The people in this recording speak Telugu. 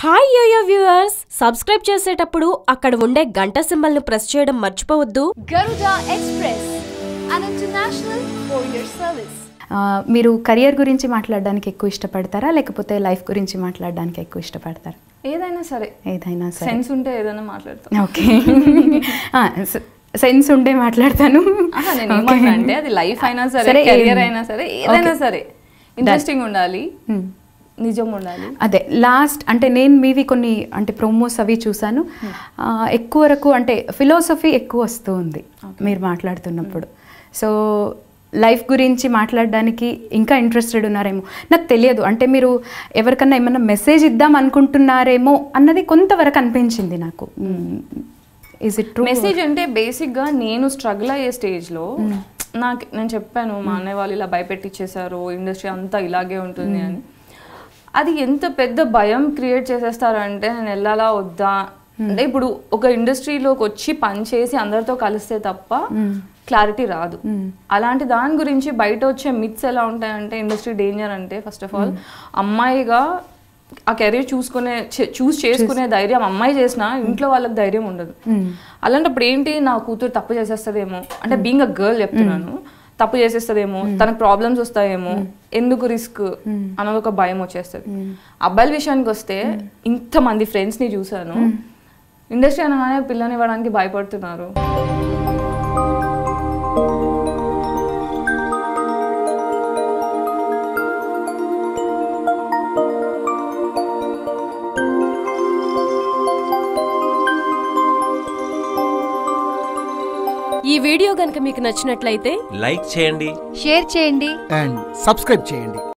హాయ్ యోయో వ్యూవర్స్ సబ్స్క్రైబ్ చేసేటప్పుడు అక్కడ ఉండే గంట సింబల్ ను ప్రెస్ చేయడం మర్చిపోవద్దు Garuda Express, an international courier service. ఆ, మీరు కెరియర్ గురించి మాట్లాడడానికి ఎక్కువ ఇష్టపడతారా లేకపోతే లైఫ్ గురించి మాట్లాడడానికి ఎక్కువ ఇష్టపడతారా ఏదైనా సరే ఏదైనా సరే సెన్స్ ఉంటే ఏదైనా మాట్లాడతాం ఓకే సెన్స్ ఉండే మాట్లాడతాను ఆహా, నేను Okay. ఏమంటున్నా అంటే అది లైఫ్ అయినా సరే సరే, కెరియర్ ఏం- అయినా సరే ఏదైనా Okay. సరే ఇంట్రెస్టింగ్ ఉండాలి Hmm. నిజం ఉండాలి అదే లాస్ట్ అంటే నేను మీవి కొన్ని అంటే ప్రోమోస్ అవి చూసాను ఆ, ఎక్కువ వరకు అంటే ఫిలాసఫీ ఎక్కువ వస్తూ ఉంది మీరు మాట్లాడుతున్నప్పుడు సో లైఫ్ గురించి మాట్లాడడానికి ఇంకా ఇంట్రెస్టెడ్ ఉన్నారేమో నాకు తెలియదు అంటే మీరు ఎవరికన్నా ఏమన్నా మెసేజ్ ఇద్దాం అనుకుంటున్నారేమో అన్నది కొంతవరకు అనిపించింది నాకు ఈజ్ ఇట్ ట్రూ మెసేజ్ అంటే బేసిక్ గా నేను స్ట్రగుల్ అయ్యే స్టేజ్ లో నాకు నేను చెప్పాను మా అన్నయ్య వాళ్ళు ఇలా భయపెట్టిచ్చేసారు ఇండస్ట్రీ అంతా ఇలాగే ఉంటుంది అని అది ఎంత పెద్ద భయం క్రియేట్ చేసేస్తారంటే నేను వెళ్ళాలా వద్దా అంటే ఇప్పుడు ఒక ఇండస్ట్రీలోకి వచ్చి పని చేసి అందరితో కలిస్తే తప్ప క్లారిటీ రాదు అలాంటి దాని గురించి బయట వచ్చే మిత్స్ ఎలా ఉంటాయంటే ఇండస్ట్రీ డేంజర్ అంటే ఫస్ట్ ఆఫ్ ఆల్ అమ్మాయిగా ఆ కెరీర్ చూసుకునే చూస్ చేసుకునే ధైర్యం అమ్మాయి చేసినా ఇంట్లో వాళ్ళకి ధైర్యం ఉండదు అలాంటప్పుడు ఏంటి నా కూతురు తప్పు చేసేస్తుందేమో అంటే బీయింగ్ అ గర్ల్ చెప్తున్నాను తప్పు చేసేస్తుందేమో తనకు ప్రాబ్లమ్స్ వస్తాయేమో ఎందుకు రిస్క్ అన్నది ఒక భయం వచ్చేస్తుంది అబ్బాయిల విషయానికి వస్తే ఇంతమంది ఫ్రెండ్స్ ని చూసాను ఇండస్ట్రీ అనగానే పిల్లని ఇవ్వడానికి భయపడుతున్నారు ఈ వీడియో గనుక మీకు నచ్చినట్లయితే లైక్ చేయండి షేర్ చేయండి అండ్ సబ్స్క్రైబ్ చేయండి